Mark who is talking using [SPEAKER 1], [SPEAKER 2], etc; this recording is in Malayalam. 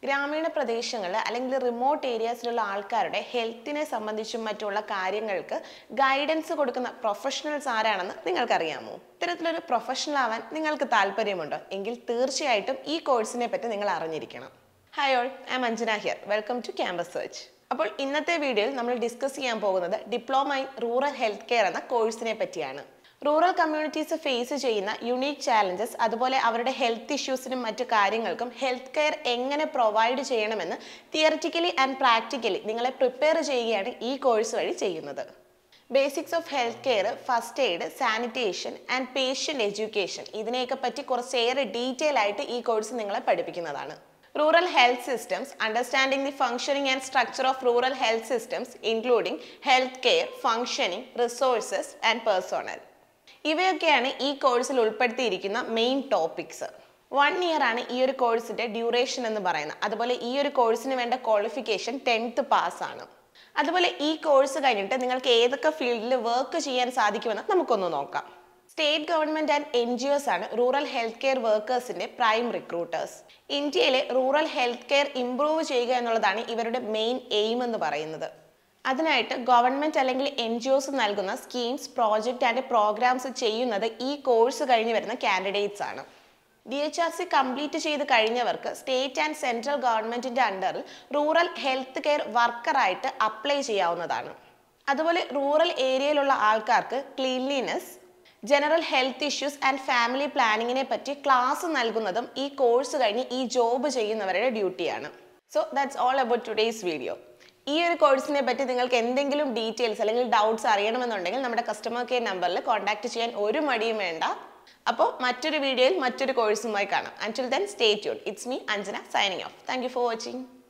[SPEAKER 1] ഗ്രാമീണ പ്രദേശങ്ങളിൽ അല്ലെങ്കിൽ റിമോട്ട് ഏരിയാസിലുള്ള ആൾക്കാരുടെ ഹെൽത്തിനെ സംബന്ധിച്ചും മറ്റുള്ള കാര്യങ്ങൾക്ക് ഗൈഡൻസ് കൊടുക്കുന്ന പ്രൊഫഷണൽസ് ആരാണെന്ന് നിങ്ങൾക്കറിയാമോ ഇത്തരത്തിലൊരു പ്രൊഫഷണൽ ആവാൻ നിങ്ങൾക്ക് താല്പര്യമുണ്ടോ എങ്കിൽ തീർച്ചയായിട്ടും ഈ കോഴ്സിനെ പറ്റി നിങ്ങൾ അറിഞ്ഞിരിക്കണം hi all I am Anjana here welcome to campus search അപ്പോൾ ഇന്നത്തെ വീഡിയോയിൽ നമ്മൾ ഡിസ്കസ് ചെയ്യാൻ പോകുന്നത് diploma in rural health care എന്ന കോഴ്സിനെ പറ്റിയാണ് റൂറൽ കമ്മ്യൂണിറ്റീസ് ഫേസ് ചെയ്യുന്ന യുണീക്ക് ചാലഞ്ചസ് അതുപോലെ അവരുടെ ഹെൽത്ത് ഇഷ്യൂസിനും മറ്റു കാര്യങ്ങൾക്കും ഹെൽത്ത് കെയർ എങ്ങനെ പ്രൊവൈഡ് ചെയ്യണമെന്ന് തിയറിറ്റിക്കലി ആൻഡ് പ്രാക്ടിക്കലി നിങ്ങളെ പ്രിപ്പയർ ചെയ്യുകയാണ് ഈ കോഴ്സ് വഴി ചെയ്യുന്നത് basics of health care first aid sanitation and patient education ഇതിനെയൊക്കെ പറ്റി കുറച്ചേറെ ഡീറ്റെയിൽ ആയിട്ട് ഈ കോഴ്സ് നിങ്ങളെ പഠിപ്പിക്കുന്നതാണ് rural health systems understanding the functioning and structure of rural health systems including health care functioning resources and personnel ഇവയൊക്കെയാണ് ഈ കോഴ്സിൽ ഉൾപ്പെടുത്തിയിരിക്കുന്ന മെയിൻ ടോപ്പിക്സ് വൺ ഇയർ ആണ് ഈ ഒരു കോഴ്സിന്റെ ഡ്യൂറേഷൻ എന്ന് പറയുന്നത് അതുപോലെ ഈ ഒരു കോഴ്സിന് വേണ്ട ക്വാളിഫിക്കേഷൻ ടെൻത്ത് പാസ് ആണ് അതുപോലെ ഈ കോഴ്സ് കഴിഞ്ഞിട്ട് നിങ്ങൾക്ക് ഏതൊക്കെ ഫീൽഡിൽ വർക്ക് ചെയ്യാൻ സാധിക്കുമെന്ന് നമുക്കൊന്ന് നോക്കാം state government and N G Os ആണ് റൂറൽ ഹെൽത്ത് കെയർ വർക്കേഴ്സിന്റെ പ്രൈം റിക്രൂട്ടേഴ്സ് ഇന്ത്യയിലെ റൂറൽ ഹെൽത്ത് കെയർ ഇംപ്രൂവ് ചെയ്യുക എന്നുള്ളതാണ് ഇവരുടെ മെയിൻ എയിം എന്ന് പറയുന്നത് അതിനായിട്ട് ഗവൺമെന്റ് അല്ലെങ്കിൽ എൻ ജി ഒസ് നൽകുന്ന സ്കീംസ് പ്രോജക്റ്റ് ആൻഡ് പ്രോഗ്രാംസ് ചെയ്യുന്നത് ഈ കോഴ്സ് കഴിഞ്ഞ് വരുന്ന കാൻഡിഡേറ്റ്സ് ആണ് D H R C complete ചെയ്ത് കഴിഞ്ഞവർക്ക് സ്റ്റേറ്റ് ആൻഡ് സെൻട്രൽ ഗവൺമെന്റിന്റെ അണ്ടറിൽ റൂറൽ ഹെൽത്ത് കെയർ വർക്കറായിട്ട് അപ്ലൈ ചെയ്യാവുന്നതാണ് അതുപോലെ റൂറൽ ഏരിയയിലുള്ള ആൾക്കാർക്ക് cleanliness general health issues and family പ്ലാനിങ്ങിനെ പറ്റി ക്ലാസ് നൽകുന്നതും ഈ കോഴ്സ് കഴിഞ്ഞ് ഈ ജോബ് ചെയ്യുന്നവരുടെ ഡ്യൂട്ടിയാണ് so that's all about today's video ഈ ഒരു കോഴ്സിനെ പറ്റി നിങ്ങൾക്ക് എന്തെങ്കിലും ഡീറ്റെയിൽസ് അല്ലെങ്കിൽ ഡൗട്ട്സ് അറിയണമെന്നുണ്ടെങ്കിൽ നമ്മുടെ കസ്റ്റമർ കെയർ നമ്പറിൽ കോൺടാക്ട് ചെയ്യാൻ ഒരു മടിയും വേണ്ട അപ്പോൾ മറ്റൊരു വീഡിയോയിൽ മറ്റൊരു കോഴ്സുമായി കാണാം until then stay tune it's me Anjana signing off thank you for watching